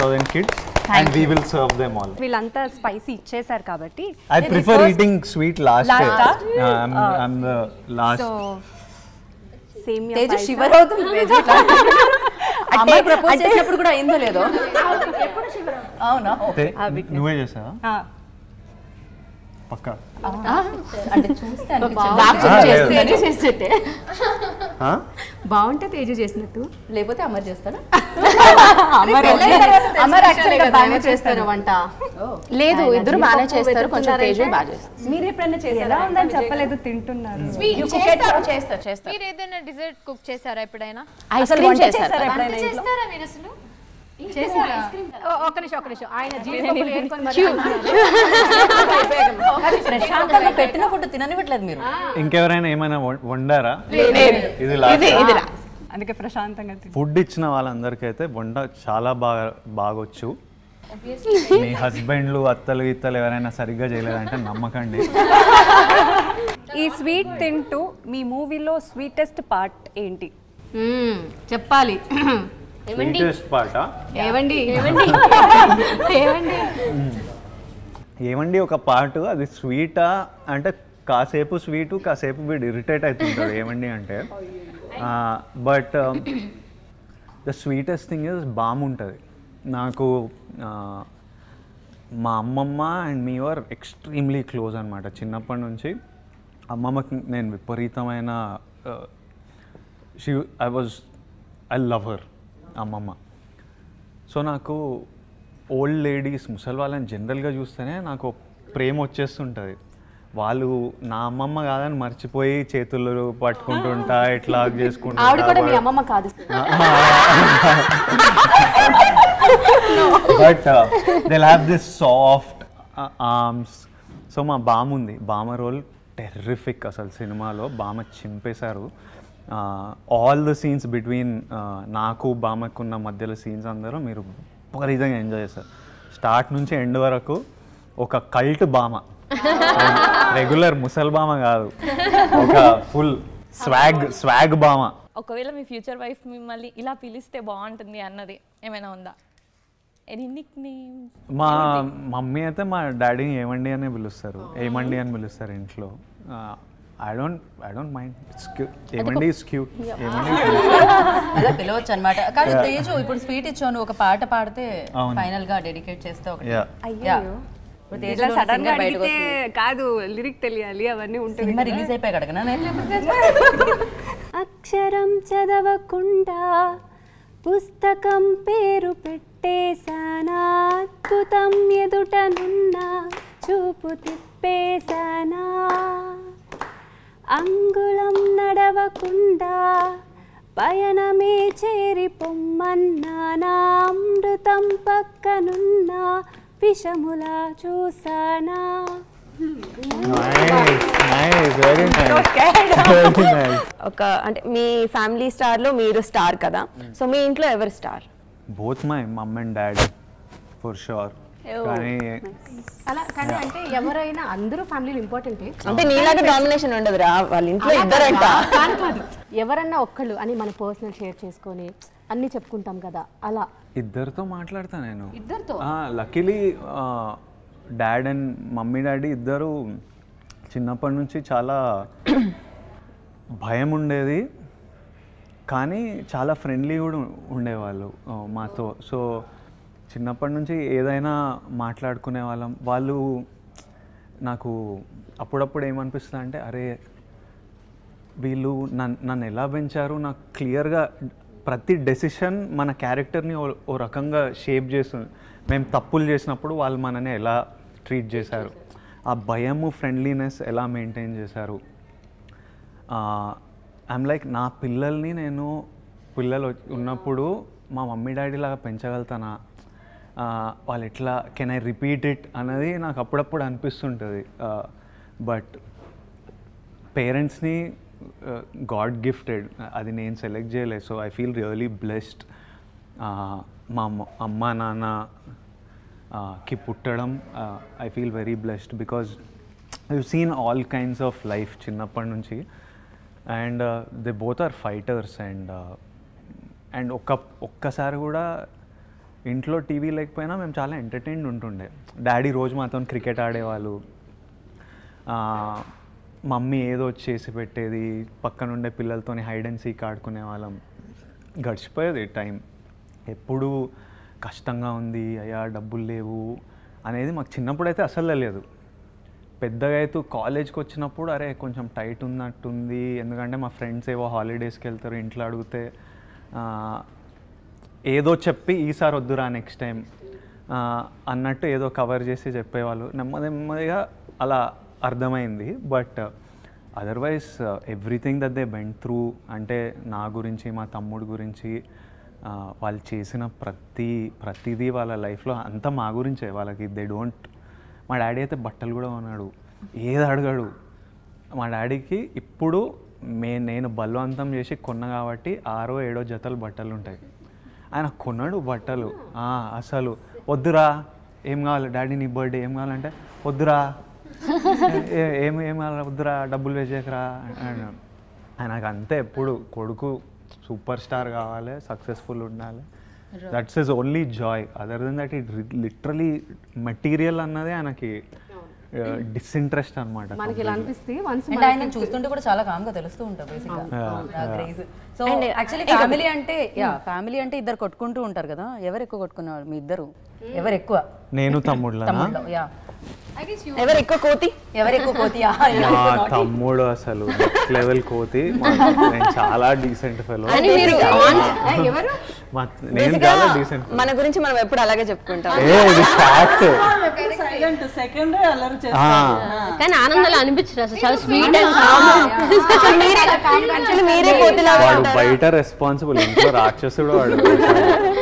Thousand kids and we will serve them all వీళ్ళంతా spicy ఇచ్చేసారు కాబట్టి I prefer eating sweet last Last I'm the last so same Teju shiver అవుతుంది తేజు ఇట్లా. అమ్మాయి propose చేసినప్పుడు కూడా అయిందో లేదో అవునా నువ్వే చేసావా పక్కా అంటే చూస్తే ఆ, లేదు. తేజు చేసినట్టే ఆ? బాగుంటే తేజు చేసినట్టు లేకపోతే అమర్ చేస్తాడా అమర్ యాక్చువల్గా బాగా చేస్తారు వంట లేదు ఇద్దరు బాగానే చేస్తారు కొంచెం తేజు బాగా చేస్తారు మీరు ఎప్పుడైనా ఎలా చేశారా ఉందని చెప్పలేదు తింటున్నారు చేస్తారు చేస్తారు చేస్తారు మీరు ఏదైనా డిజర్ట్ కుక్ చేశారా ఎప్పుడైనా ఐస్ క్రీమ్ చేస్తారు చేస్తారా మీరు అసలు ఓ- ఒక్క నిమిషం ఒక్క నిమిషం ఆయన జీడిపప్పులు ఏరుకొని మరి అది ప్రశాంతంగా పెట్టిన ఫుడ్ తిననివ్వట్లేదు మీరు ఇంకెవరైనా ఏమైనా వం- వండారా లేదు. ఇది ఇది లాస్ట్ ఇది రా. అందుకే ప్రశాంతంగా తింటు ఫుడ్ ఇచ్చిన వాళ్ళందరికైతే వంట చాలా బాగా బాగొచ్చు మీ హస్బెండ్లు అత్తలు ఇత్తలు ఎవరైనా సరిగ్గా చేయలేదంటే నమ్మకండి ఈ స్వీట్ తింటూ మీ మూవీలో స్వీటెస్ట్ పార్ట్ ఏంటి మ్మ్. చెప్పాలి స్వీటెస్ట్ పాట ఏవండి ఏవండి ఏవండి ఏమండి ఒక పాటు అది స్వీటా అంటే కాసేపు స్వీటు కాసేపు వీడు ఇరిటేట్ అవుతుంటాడు ఏమండి అంటే but the sweetest thing is బాగుంటుంది నాకు ఆ, మా అమ్మమ్మ and me are extremely close అనమాట చిన్నప్పటి నుంచి అమ్మమ్మకి నేను విపరీతమైన she I was I love her అమ్మమ్మ సో నాకు ఓల్డ్ లేడీస్ ముసలి వాళ్ళని జనరల్గా చూస్తేనే నాకు ప్రేమ వచ్చేస్తుంటుంది వాళ్ళు నా అమ్మమ్మ కాదని మర్చిపోయి చేతులు పట్టుకుంటుంటా ఇట్లా చేసుకుంటా ఆవిడ కూడా మీ అమ్మమ్మ కాదు but they have this soft arms so మా బామ ఉంది బామ రోల్ టెర్రిఫిక్ అసలు సినిమాలో బామ చింపేశారు ఆల్ ద సీన్స్ బిట్వీన్ నాకు బామకున్న మధ్యలో సీన్స్ అందరూ మీరు విపరీతంగా ఎంజాయ్ చేస్తారు స్టార్ట్ నుంచి ఎండ్ వరకు ఒక కల్ట్ బామ రెగ్యులర్ ముసల్ బామ కాదు ఒక ఫుల్ స్వాగ్ స్వాగ్ బామ ఒకవేళ మీ ఫ్యూచర్ వైఫ్ మిమ్మల్ని ఇలా పిలిస్తే బాగుంటుంది అన్నది ఏమైనా ఉందా ఎనీ నిక్ నేమ్స్ మా మమ్మీ అయితే మా డాడీని ఏమండి అని పిలుస్తారు ఏమండి అని పిలుస్తారు ఇంట్లో I don't I don't mind it's ఏమండి ఇస్ క్యూట్ ఏమండి అలా పిలవచ్చు అనమాట కానీ తేజు ఇప్పుడు స్వీట్ ఇచ్చాను ఒక పాట పాడితే అవును. ఫైనల్ గా డెడికేట్ చేస్తే ఒకటి యా Yeah. ఇప్పుడు ఇట్లా తేజులో సడన్ గా singer బయటకు అడిగితే వస్తుంది. కాదు లిరిక్ తెలియాలి అవన్నీ ఉంటుంది సినిమా రిలీజ్ అయిపోయాక అడగనా నేను అక్షరం చదవకుండా పుస్తకం పేరు పెట్టేశానా అద్భుతం ఎదుటనున్నా చూపు తిప్పేశానా అంగుళం నడవకుండా పయనమే చేరి పొమ్మన్నా నా అమృతం పక్కనున్నా విషములా చూసానా nice nice very nice very nice ఒక అంటే మీ ఫ్యామిలీ స్టార్లో మీరు స్టార్ కదా సో మీ ఇంట్లో ఎవరు star both my mom and dad for sure కానీ అలా కానీ అంటే ఎవరైనా అందరూ ఫ్యామిలీలో ఇంపార్టెంటే అంటే నీలాగా డామినేషన్ ఉండదురా వాళ్ళ ఇంట్లో ఇద్దరంట కాదు కాదు ఎవరన్నా ఒక్కళ్ళు అని మన పర్సనల్ షేర్ చేసుకొని అన్ని చెప్పుకుంటాం కదా అలా ఇద్దరితో మాట్లాడతా నేను ఇద్దరితో luckily dad and mummy daddy ఇద్దరు చిన్నప్పటి నుంచి చాలా భయం ఉండేది కానీ చాలా ఫ్రెండ్లీ కూడా ఉండేవాళ్ళు ఆ, మాతో సో చిన్నప్పటి నుంచి ఏదైనా మాట్లాడుకునే వాళ్ళం వాళ్ళు నాకు అప్పుడప్పుడు ఏమనిపిస్తుంది అంటే అరే వీళ్ళు నన్ను నన్ను ఎలా పెంచారు నాకు క్లియర్గా ప్రతి డెసిషన్ మన క్యారెక్టర్ని ఓ ఓ రకంగా షేప్ చేస్తుంది మేము తప్పులు చేసినప్పుడు వాళ్ళు మనని ఎలా ట్రీట్ చేశారు ఆ భయము ఫ్రెండ్లీనెస్ ఎలా మెయింటైన్ చేశారు ఐమ్ లైక్ నా పిల్లల్ని నేను పిల్లలు వచ్చి- ఉన్నప్పుడు మా మమ్మీ డాడీ లాగా పెంచగలుగుతానా ఆ, వాళ్ళు ఎట్లా కెన్ ఐ రిపీట్ ఇట్ అన్నది నాకు అప్పుడప్పుడు అనిపిస్తుంటుంది బట్ పేరెంట్స్ని గాడ్ గిఫ్టెడ్ అది నేను సెలెక్ట్ చేయలేదు so I feel really blessed మా అమ్మ అమ్మ నాన్న ఆ, కి పుట్టడం I feel very blessed because I seen all kinds of life చిన్నప్పటి నుంచి and they both are fighters and and ఒక్క ఒక్కసారి కూడా ఇంట్లో టీవీ లేకపోయినా మేము చాలా ఎంటర్టైన్డ్ ఉంటుండే డాడీ రోజు మాతో క్రికెట్ ఆడేవాళ్ళు ఆ, మమ్మీ ఏదో వచ్చి చేసి పెట్టేది పక్కనుండే పిల్లలతోని హైడ్ అండ్ సీక్ ఆడుకునే వాళ్ళం గడిచిపోయేది టైం ఎప్పుడు కష్టంగా ఉంది అయ్యా డబ్బులు లేవు అనేది మాకు చిన్నప్పుడు అయితే అసలు తెలియదు పెద్దగా అయితే కాలేజ్కి వచ్చినప్పుడు అరే కొంచెం టైట్ ఉన్నట్టుంది ఎందుకంటే మా ఫ్రెండ్స్ ఏవో హాలిడేస్కి వెళ్తారు ఇంట్లో అడిగితే ఆ, ఏదో చెప్పి ఈసారి వద్దురా నెక్స్ట్ టైం అన్నట్టు ఏదో కవర్ చేసి చెప్పేవాళ్ళు నెమ్మది నెమ్మదిగా అలా అర్థమైంది but otherwise everything that they went through అంటే నా గురించి మా తమ్ముడు గురించి ఆ, వాళ్ళు చేసిన ప్రతి ప్రతిదీ వాళ్ళ లైఫ్లో అంతా మా గురించే వాళ్ళకి దే డోంట్ మా డాడీ అయితే బట్టలు కూడా కొన్నాడు ఏది అడగాడు మా డాడీకి ఇప్పుడు మే నేను బలవంతం చేసి కొన్న కాబట్టి ఆరో ఏడో జతలు బట్టలు ఉంటాయి ఆయన కొన్నాడు బట్టలు ఆ, అసలు వద్దురా ఏం కావాలి డాడీ నీ బర్త్డే ఏం కావాలంటే వద్దురా ఏ- ఏం ఏం కావాలి వద్దురా డబ్బులు వేసేకరా అన్నాడు ఆయనకు అంతే ఎప్పుడు కొడుకు సూపర్ స్టార్ కావాలి సక్సెస్ఫుల్ ఉండాలి that's is only joy other than that it literally material అన్నదే ఆయనకి డిస్ఇంట్రెస్ట్ అనమాట మనకి ఇలా అనిపిస్తే వన్స్ అండ్ ఆయన చూస్తుంటే కూడా చాలా కామ్గా తెలుస్తూ ఉంటుంది బేసిక్గా క్రేజ్ సో యాక్చువల్లీ ఫ్యామిలీ అంటే యా ఫ్యామిలీ అంటే ఇద్దరు కొట్టుకుంటూ ఉంటారు కదా ఎవరు ఎక్కువ కొట్టుకునేవాళ్ళు మీ ఇద్దరు ఎవరు ఎక్కువ నేను తమ్ముడులనా తమ్ముళ్ళు యా ఎవరు ఎక్కువ కోతి ఎవరు ఎక్కువ కోతి యా, మా ఎవరు ఎక్కువ naughty? తమ్ముడు అసలు లెవెల్ కోతి మా- నేను చాలా డీసెంట్ ఫెలో అని మీరు ఎవరు నేను చాలా డీసెంట్ మన గురించి మనం ఎప్పుడు అలాగే చెప్పుకుంటాం ఏ ఇది ఫ్యాక్ట్ సైలెంట్ సెకండ్ అల్లరి కానీ ఆనందాలు అనిపించరు అసలు చాలా స్వీట్ అండ్ మీరే మీరే కోతిలాగా వాడు బయట రెస్పాన్సిబుల్ ఇంట్లో రాక్షసుడు వాడు